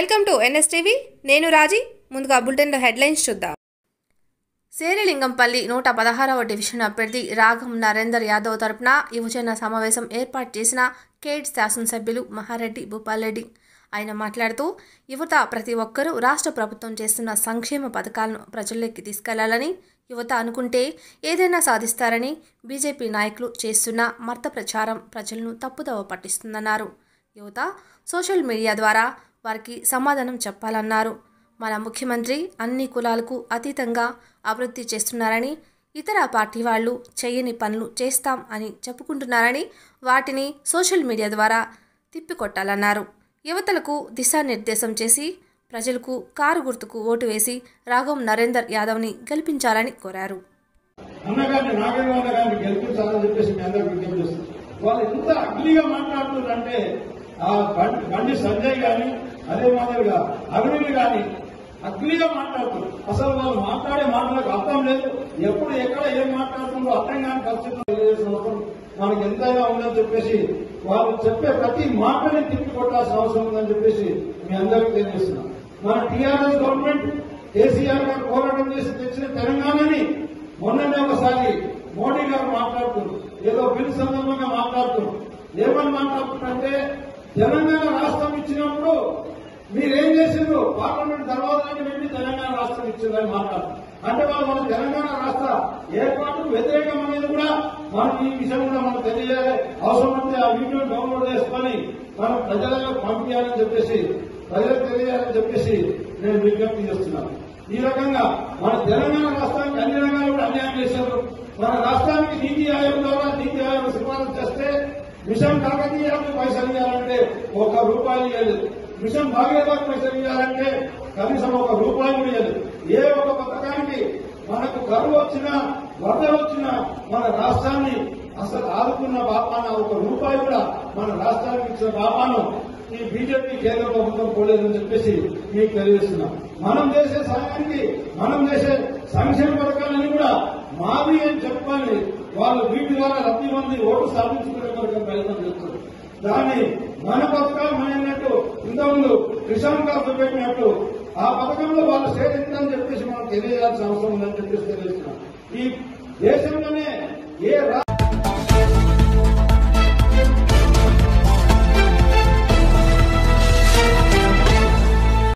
welcome to NSTV నేను రాజీ ముందుగా బులెటిన్లో హెడ్లైన్స్ చూద్దాం శేరిలింగంపల్లి నూట పదహారవ డివిజన్ అభ్యర్థి రాఘం నరేందర్ యాదవ్ తరపున యువజన సమావేశం ఏర్పాటు చేసిన కేడ్ శాసనసభ్యులు మహారెడ్డి భూపాల్రెడ్డి ఆయన మాట్లాడుతూ యువత ప్రతి ఒక్కరూ రాష్ట్ర ప్రభుత్వం చేస్తున్న సంక్షేమ పథకాలను ప్రజల్లోకి తీసుకెళ్లాలని యువత అనుకుంటే ఏదైనా సాధిస్తారని బీజేపీ నాయకులు చేస్తున్న మర్త ప్రచారం ప్రజలను తప్పుదవ పట్టిస్తుందన్నారు యువత సోషల్ మీడియా ద్వారా వారికి సమాధానం చెప్పాలన్నారు మన ముఖ్యమంత్రి అన్ని కులాలకు అతీతంగా అభివృద్ధి చేస్తున్నారని ఇతర పార్టీ వాళ్ళు చేయని పనులు చేస్తాం అని చెప్పుకుంటున్నారని వాటిని సోషల్ మీడియా ద్వారా తిప్పికొట్టాలన్నారు యువతలకు దిశానిర్దేశం చేసి ప్రజలకు కారు గుర్తుకు ఓటు వేసి రాఘవం నరేందర్ యాదవ్ని గెలిపించాలని కోరారు అన్నగారిని నాగేంద్ర అన్న గారిని గెలిపించాలని చెప్పేసి మీ అందరికి విజ్ఞప్తి చేస్తున్నాం వాళ్ళు ఎంత అగ్లీగా మాట్లాడుతున్నారంటే ఆ బండి బండి సంజయ్ గాని అదే మాదిరిగా అభినయ్ గాని అగ్లీగా మాట్లాడుతున్నారు అసలు వాళ్ళు మాట్లాడే మాటలకు అర్థం లేదు ఎప్పుడు ఎక్కడ ఏం మాట్లాడుతుందో అర్థం కాని పరిస్థితులు తెలియజేసిన అవసరం మనకి ఎంతైనా ఉందని చెప్పేసి వాళ్ళు చెప్పే ప్రతి మాటని తిప్పి కొట్టాల్సిన అవసరం ఉందని చెప్పేసి మీ అందరికీ తెలియజేస్తున్నాం మన టీఆర్ఎస్ గవర్నమెంట్ కేసీఆర్ గారు పోరాటం చేసి తెచ్చిన తెలంగాణని మొన్ననే ఒకసారి మోడీ గారు మాట్లాడుతున్నారు ఏదో బిల్ సందర్భంగా మాట్లాడుతున్నారు ఏమని మాట్లాడుతున్నారంటే తెలంగాణ రాష్ట్రం ఇచ్చినప్పుడు మీరేం చేసిండ్రు పార్లమెంట్ దర్వాజానికి వెళ్ళి తెలంగాణ రాష్ట్రం ఇచ్చిందని మాట్లాడుతున్నారు అంటే వాళ్ళు మన తెలంగాణ రాష్ట్ర ఏర్పాటుకు వ్యతిరేకం అనేది కూడా మనం ఈ విషయం కూడా మనం తెలియజేయాలి అవసరం ఉంటే ఆ వీడియో డౌన్లోడ్ చేసుకొని మనం ప్రజలకు పంపించాలని చెప్పేసి ప్రజలకు తెలియాలని చెప్పేసి నేను విజ్ఞప్తి చేస్తున్నాను ఈ రకంగా మన తెలంగాణ రాష్ట్రానికి అన్ని రంగాలు కూడా అన్యాయం చేశారు మన రాష్ట్రానికి నీతి ఆయోగ్ ద్వారా నీతి ఆయోగ్ సిఫారసు చేస్తే మిషన్ కాకతీయాలకు పైసలు ఇవ్వాలంటే ఒక రూపాయి ఇవ్వలేదు మిషన్ భాగీరథకు పైసలు ఇవ్వాలంటే కనీసం ఒక రూపాయి కూడా ఇవ్వలేదు ఏ ఒక పథకానికి మనకు కరువు వచ్చినా వరద వచ్చినా మన రాష్ట్రాన్ని అసలు ఆదుకున్న పాపాన ఒక రూపాయి కూడా మన రాష్ట్రానికి ఇచ్చిన పాపాను ఈ బీజేపీ కేంద్ర ప్రభుత్వం పోలేదని చెప్పేసి మీకు తెలియజేస్తున్నాం మనం చేసే సాయానికి మనం చేసే సంక్షేమ పథకాలన్నీ కూడా మావి అని చెప్పాలి వాళ్ళు వీటి ద్వారా లబ్ధి మంది ఓటు సాధించుకునే కొరకు ప్రయత్నం చేస్తారు దాన్ని మన పథకాలు మనన్నట్టు ఇంతకుముందు కిసాన్ గారు పెట్టినట్టు ఆ పథకంలో వాళ్ళ షేర్ ఎంత అని చెప్పేసి మనం తెలియజేయాల్సిన అవసరం ఉందని చెప్పేసి తెలియజేస్తున్నాం ఈ దేశంలోనే ఏ రా